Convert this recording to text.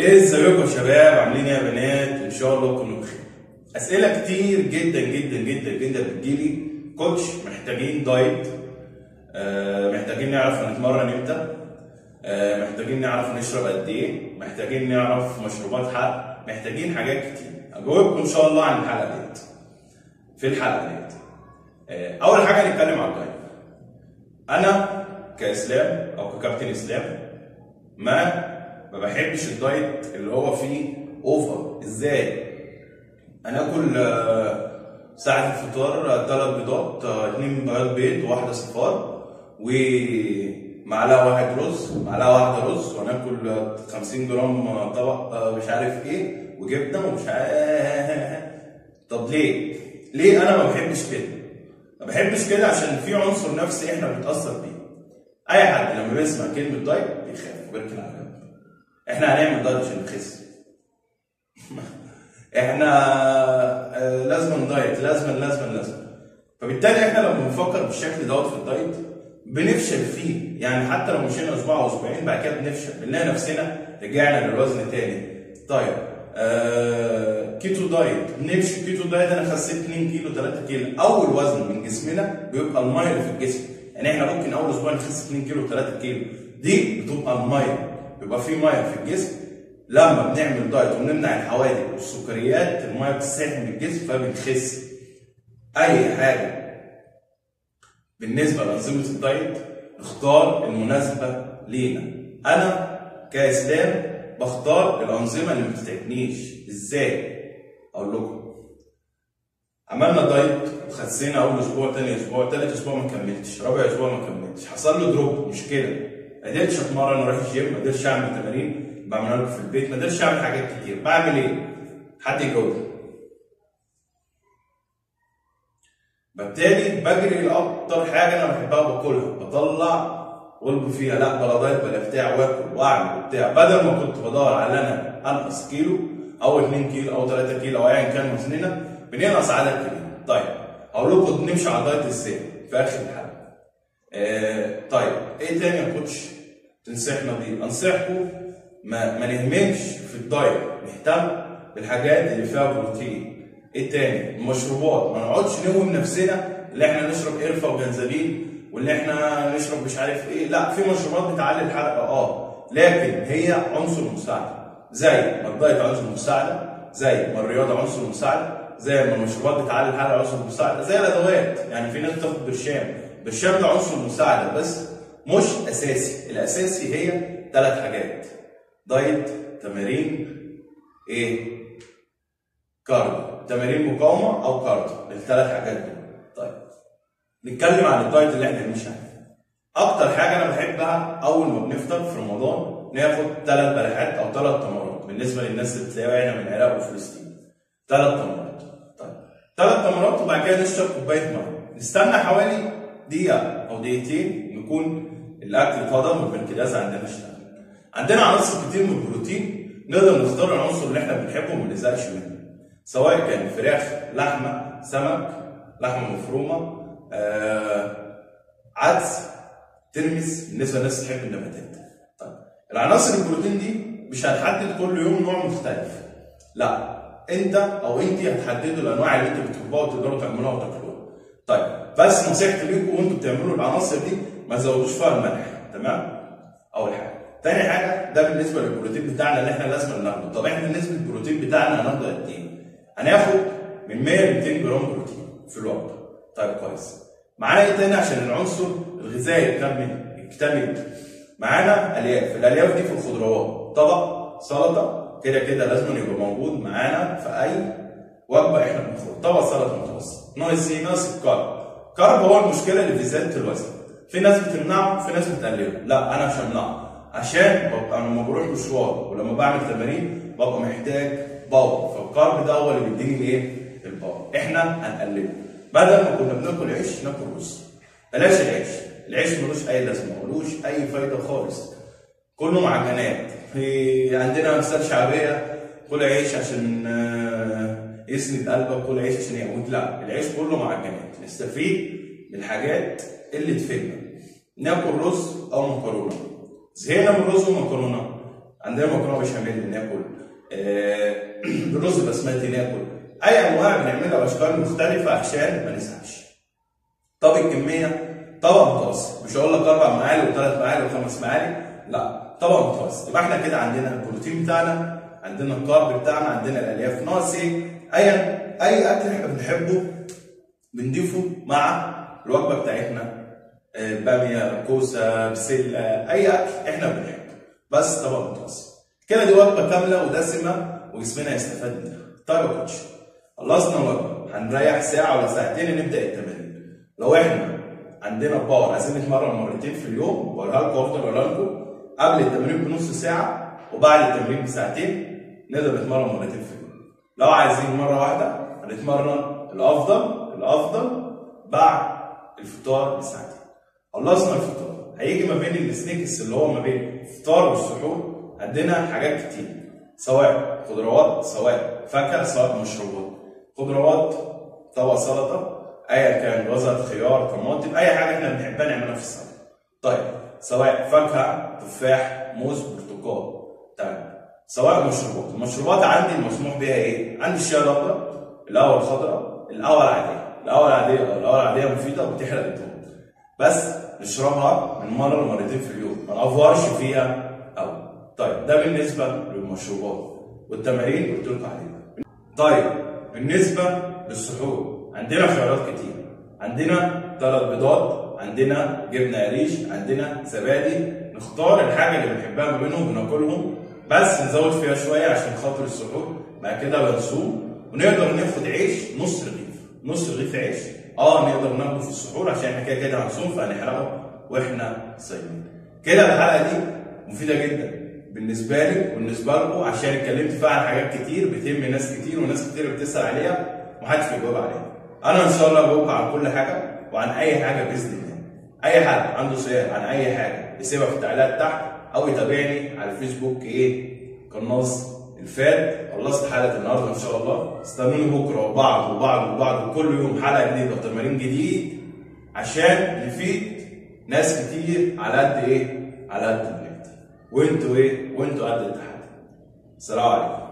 ازيكم يا شباب عاملين ايه يا بنات ان شاء الله تكونوا بخير اسئله كتير جدا جدا جدا جدا بتجيلي كوتش محتاجين دايت آه، محتاجين نعرف هنتمرن امتى آه، محتاجين نعرف نشرب قد ايه محتاجين نعرف مشروبات حرق محتاجين حاجات كتير اجاوبكم ان شاء الله عن الحلقه ديت في الحلقه ديت آه، اول حاجه هنتكلم عن الدايت انا كاسلام او ككابتن اسلام ما ما بحبش الدايت اللي هو فيه اوفر ازاي انا اكل آه، ساعة الفطار ثلاث بيضات آه، اتنين بياض بيض وواحدة صفار ومعلقة واحد رز معلقة واحدة رز وناكل آه، 50 جرام آه، طبق آه، مش عارف ايه وجبنة ومش عارف طب ليه؟ ليه انا ما بحبش كده؟ ما بحبش كده عشان في عنصر نفسي احنا بنتأثر بيه اي حد لما بيسمع كلمة دايت بيخاف وبيركن على جنب احنا هنعمل دايت عشان نخس احنا آه، لازم دايت لازم لازم لازم فبالتالي احنا لما بنفكر بالشكل دوت في الدايت بنفشل فيه يعني حتى لو مشينا اسبوع او اسبوعين بعد كده بنفشل بنلاقي نفسنا رجعنا للوزن تاني طيب آه كيتو دايت بنمشي كيتو دايت انا خسيت 2 كيلو 3 كيلو اول وزن من جسمنا بيبقى الميه اللي في الجسم يعني احنا ممكن اول اسبوع نخس 2 كيلو 3 كيلو دي بتبقى الميه بيبقى في ميه في الجسم لما بنعمل دايت وبنمنع الحوادق والسكريات الميه بتساهم الجسم فبنخس اي حاجه بالنسبه لانظمه الدايت نختار المناسبه لينا انا كاسلام بختار الانظمه اللي ما بتتعبنيش ازاي اقول لكم عملنا دايت وخسينا اول اسبوع تاني اسبوع تالت اسبوع ما كملتش رابع اسبوع ما كملتش حصل له دروب مشكله ما قدرتش اتمرن واروح الجيم ما قدرتش اعمل تمارين بعملها لكم في البيت ما قدرتش اعمل حاجات كتير بعمل ايه؟ حد يجاوب بالتالي بجري لاكتر حاجه انا بحبها باكلها بطلع قلب فيها لا بلا دايت بلا بتاع واكل واعمل وبتاع بدل ما كنت بدور على ان انا انقص كيلو او 2 كيلو او 3 كيلو او ايا كان وزننا بننقص عدد كيلو طيب هقول لكم نمشي على الدايت ازاي في اخر الحلقه آه طيب ايه تاني يا كوتش تنصحنا بيه انصحكم ما, ما نهملش في الدايت نهتم بالحاجات اللي فيها بروتين ايه تاني المشروبات ما نقعدش نوهم نفسنا اللي احنا نشرب قرفه وجنزبيل واللي احنا نشرب مش عارف ايه لا في مشروبات بتعلي الحرق اه لكن هي عنصر مساعده زي ما الدايت عنصر مساعده زي ما الرياضه عنصر مساعده زي ما المشروبات بتعلي الحرق عنصر مساعده زي الادوات يعني في ناس بتاخد برشام برشام ده عنصر مساعده بس مش اساسي الاساسي هي ثلاث حاجات دايت تمارين ايه كارديو تمارين مقاومه او كارديو الثلاث حاجات دول طيب نتكلم عن الدايت اللي احنا بنمشي عليه اكتر حاجه انا بحبها اول ما بنفطر في رمضان ناخد ثلاث بلحات او ثلاث تمرات بالنسبه للناس اللي بتلاقيها هنا من العراق وفلسطين ثلاث تمرات طيب ثلاث تمرات وبعد كده نشرب كوبايه ميه نستنى حوالي دقيقه او دقيقتين نكون الاكل اتهضم والبنكرياس عندنا اشتغل عندنا عناصر كتير من البروتين نقدر نختار العنصر اللي احنا بنحبه وما نزهقش منه سواء كان فراخ لحمه سمك لحمه مفرومه آه، عدس ترمس بالنسبه للناس تحب النباتات طيب العناصر البروتين دي مش هنحدد كل يوم نوع مختلف لا انت او انت هتحددوا الانواع اللي انتوا بتحبوها وتقدروا تعملوها وتاكلوها طيب بس نصيحتي ليكم وانتوا بتعملوا العناصر دي ما تزودوش فيها الملح تمام اول حاجه تاني حاجه ده بالنسبه للبروتين بتاعنا اللي احنا لازم ناخده طب احنا نسبه البروتين بتاعنا هناخده قد ايه هناخد من 100 ل 200 جرام بروتين في الوجبه طيب كويس معانا ايه تاني عشان العنصر الغذائي يكمل يكتمل معانا الياف الالياف دي في الخضروات طبق سلطه كده كده لازم يبقى موجود معانا في اي وجبه احنا بناخدها طبق سلطه متوسط ناقص ايه ناقص الكارب الكارب هو المشكله اللي في زياده الوزن في ناس بتمنعه في ناس بتقلله لا انا مش همنعه عشان ببقى لما بروح مشوار ولما بعمل تمارين ببقى محتاج باور فالكارب ده هو اللي بيديني الايه؟ الباور احنا هنقلله بدل ما كنا بناكل عيش ناكل رز بلاش العيش العيش ملوش اي لازمه ملوش اي فايده خالص كله معجنات في عندنا مثال شعبيه كل عيش عشان آه، يسند قلبك كل عيش عشان يموت لا العيش كله معجنات نستفيد من الحاجات اللي تفيدنا ناكل رز او مكرونه زهقنا من الرز والمكرونه عندنا مكرونه بشاميل ناكل آه، رز بسمتي ناكل اي انواع بنعملها باشكال مختلفه عشان ما نزهقش طب الكميه طبق متوسط مش هقول لك اربع معالق وثلاث معالق وخمس معالق لا طبق متوسط يبقى احنا كده عندنا البروتين بتاعنا عندنا الكارب بتاعنا عندنا الالياف ناقص ايه اي اي اكل احنا بنحبه بنضيفه مع الوجبه بتاعتنا آه، باميه كوسه بسله اي اكل احنا بنحبه بس طبق متوسط كده دي وجبه كامله ودسمه وجسمنا يستفاد منها طيب يا كوتش خلصنا الوجبه هنريح ساعه ولا ساعتين نبدا التمارين لو احنا عندنا باور عايزين نتمرن مرتين في اليوم بقولها لكم وافضل اقولها لكم قبل التمرين بنص ساعه وبعد التمرين بساعتين نقدر نتمرن مرتين في اليوم لو عايزين مره واحده هنتمرن الافضل الافضل بعد الفطار بساعتين خلصنا الفطار هيجي ما بين السنيكس اللي هو ما بين الفطار والسحور عندنا حاجات كتير سواء خضروات سواء فاكهه سواء مشروبات خضروات طبق سلطه ايا كان جزر خيار طماطم اي حاجه احنا بنحبها نعملها في السلطه طيب سواء فاكهه تفاح موز برتقال تمام سواء مشروبات المشروبات عندي المسموح بيها ايه عندي الشاي الاخضر القهوه الخضراء القهوه العاديه القهوه العاديه القهوه العاديه مفيده وبتحرق الدهون بس نشربها من مره لمرتين في اليوم ما نافورش فيها قوي طيب ده بالنسبه للمشروبات والتمارين قلت لكم عليها طيب بالنسبه للسحور عندنا خيارات كتير عندنا ثلاث بيضات عندنا جبنه قريش عندنا زبادي نختار الحاجه اللي بنحبها ما بينهم بناكلهم بس نزود فيها شويه عشان خاطر السحور بعد كده بنصوم ونقدر ناخد عيش نص رغيف نص رغيف عيش اه نقدر ناخده في السحور عشان احنا كده كده هنصوم فهنحرقه واحنا صايمين كده الحلقه دي مفيده جدا بالنسبه لي وبالنسبه لكم عشان اتكلمت فيها عن حاجات كتير بتهم ناس كتير وناس كتير بتسال عليها ومحدش بيجاوب عليها انا ان شاء الله بجاوب عن كل حاجه وعن اي حاجه باذن الله اي حد عنده سؤال عن اي حاجه يسيبها في التعليقات تحت او يتابعني على الفيسبوك ايه قناص الفات خلصت حلقه النهارده ان شاء الله استنوني بكره وبعض وبعض وبعض وكل يوم حلقه جديده وتمارين جديد عشان نفيد ناس كتير على قد ايه؟ على قد ما نقدر وانتوا ايه؟ وانتوا قد التحدي. السلام عليكم.